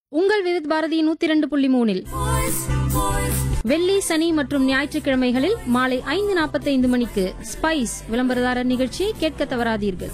உங்கள் விவித் பாரதி நூத்தி இரண்டு புள்ளி மூணில் வெள்ளி சனி மற்றும் ஞாயிற்றுக்கிழமைகளில் மாலை ஐந்து நாற்பத்தைந்து மணிக்கு ஸ்பைஸ் விளம்பரதாரர் நிகழ்ச்சியை கேட்க தவறாதீர்கள்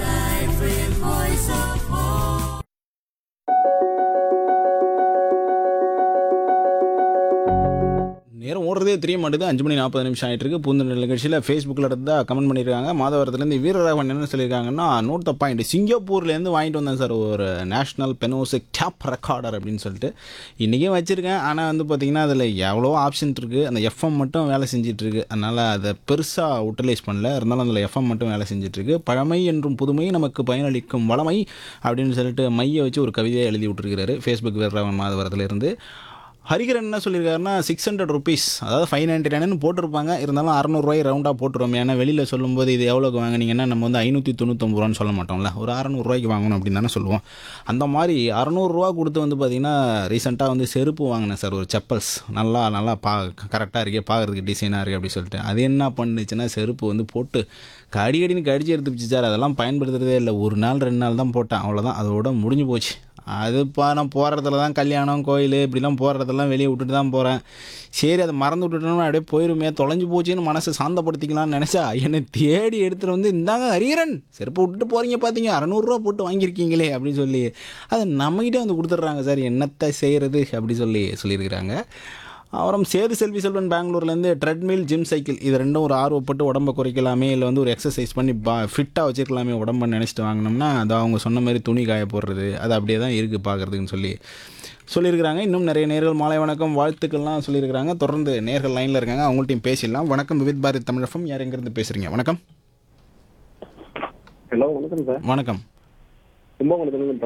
நேரம் ஓடுறதே தெரிய மாட்டேது அஞ்சு மணி நாற்பது நிமிஷம் ஆயிட்டு இருக்கு பூந்தொடர் நிகழ்ச்சியில் ஃபேஸ்புக்கில் இருந்தா கமெண்ட் பண்ணியிருக்காங்க மாதவரத்துலேருந்து வீரராகவன் என்ன சொல்லியிருக்காங்கன்னா நோட் த பாயிண்ட் சிங்கப்பூர்லேருந்து வாங்கிட்டு வந்தேன் சார் ஒரு நேஷனல் பெனோசிக் டேப் ரெக்கார்டர் அப்படின்னு சொல்லிட்டு இன்றைக்கும் வச்சுருக்கேன் ஆனால் வந்து பார்த்திங்கன்னா அதில் எவ்வளோ ஆப்ஷன் இருக்குது அந்த எஃப்எம் மட்டும் வேலை செஞ்சுட்டு இருக்கு அதனால் அதை பெருசாக யூட்டிலைஸ் பண்ணல இருந்தாலும் அதில் எஃப்எம் மட்டும் வேலை செஞ்சுட்டு இருக்கு பழமை என்றும் புதுமை நமக்கு பயனளிக்கும் வளமை அப்படின்னு சொல்லிட்டு மையை வச்சு ஒரு கவிதையை எழுதி விட்டுருக்கிறாரு ஃபேஸ்புக் வீரராகவன் மாதவரத்துலேருந்து ஹரிகரன் என்ன சொல்லியிருக்காருன்னா சிக்ஸ் ஹண்ட்ரட் ருபீஸ் அதாவது ஃபைவ் நைன்ட்டி நைன் போட்டிருப்பாங்க இருந்தாலும் அறநூறுவாய் ரவுண்டாக போட்டுருவோம் ஏன்னா வெளியில் சொல்லும்போது இது எவ்வளோக்கு வாங்கினீங்கன்னா நம்ம வந்து ஐநூற்றி தொண்ணூத்தொம்பது ரூபான்னு சொல்ல மாட்டோம்ல ஒரு அறநூறுவாய்க்கு வாங்கணும் அப்படின்னு தானே சொல்லுவோம் அந்த மாதிரி அறநூறுரூவா கொடுத்து வந்து பார்த்திங்கன்னா ரீசெண்டாக வந்து செருப்பு வாங்கினேன் சார் ஒரு செப்பல்ஸ் நல்லா நல்லா பா கரெக்டாக இருக்கே பார்க்குறதுக்கு டிசைனாக இருக்குது அப்படி சொல்லிட்டு அது என்ன பண்ணுச்சுன்னா செருப்பு வந்து போட்டு கடிகடின்னு கடிச்சு எடுத்துச்சு சார் அதெல்லாம் பயன்படுத்துறதே இல்லை ஒரு நாள் ரெண்டு நாள் தான் போட்டேன் அவ்வளோதான் அதோட முடிஞ்சு போச்சு அதுப்பா நான் போகிறதுல தான் கல்யாணம் கோயில் இப்படிலாம் போகிறதெல்லாம் வெளியே விட்டுட்டு தான் போகிறேன் சரி அதை மறந்து விட்டுட்டோம்னா அப்படியே போயிருமே தொலைஞ்சு போச்சுன்னு மனசை சாந்தப்படுத்திக்கலாம்னு நினச்சா என்னை தேடி எடுத்துகிட்டு வந்து இந்தாங்க ஹரீரன் செருப்பு விட்டுட்டு போகிறீங்க பார்த்தீங்க அறநூறுரூவா போட்டு வாங்கியிருக்கீங்களே அப்படின்னு சொல்லி அதை நம்மகிட்டே வந்து கொடுத்துட்றாங்க சார் என்னத்தை செய்கிறது அப்படி சொல்லி சொல்லியிருக்கிறாங்க அப்புறம் சேது செல்வி செல்வன் பெங்களூர்லேருந்து ட்ரெட்மில் ஜிம் சைக்கிள் இது ரெண்டும் ஒரு ஆர்வப்பட்டு உடம்பை குறைக்கலாமே இல்லை வந்து ஒரு எக்ஸசைஸ் பண்ணி பா ஃபிட்டாக வச்சுருக்கலாமே உடம்பை நினச்சிட்டு வாங்கினோம்னா அது அவங்க சொன்ன மாதிரி துணி காய போடுறது அது அப்படியே தான் இருக்குது பார்க்குறதுக்குன்னு சொல்லி சொல்லியிருக்கிறாங்க இன்னும் நிறைய நேர்கள் மாலை வணக்கம் வாழ்த்துக்கள்லாம் சொல்லியிருக்கிறாங்க தொடர்ந்து நேர்கள் லைனில் இருக்காங்க அவங்கள்ட்டையும் பேசிடலாம் வணக்கம் விவித் பாரதி தமிழகம் யார் எங்கேருந்து பேசுகிறீங்க வணக்கம் ஹலோ வணக்கம் சார் வணக்கம் கும்பகோணத்துலேருந்து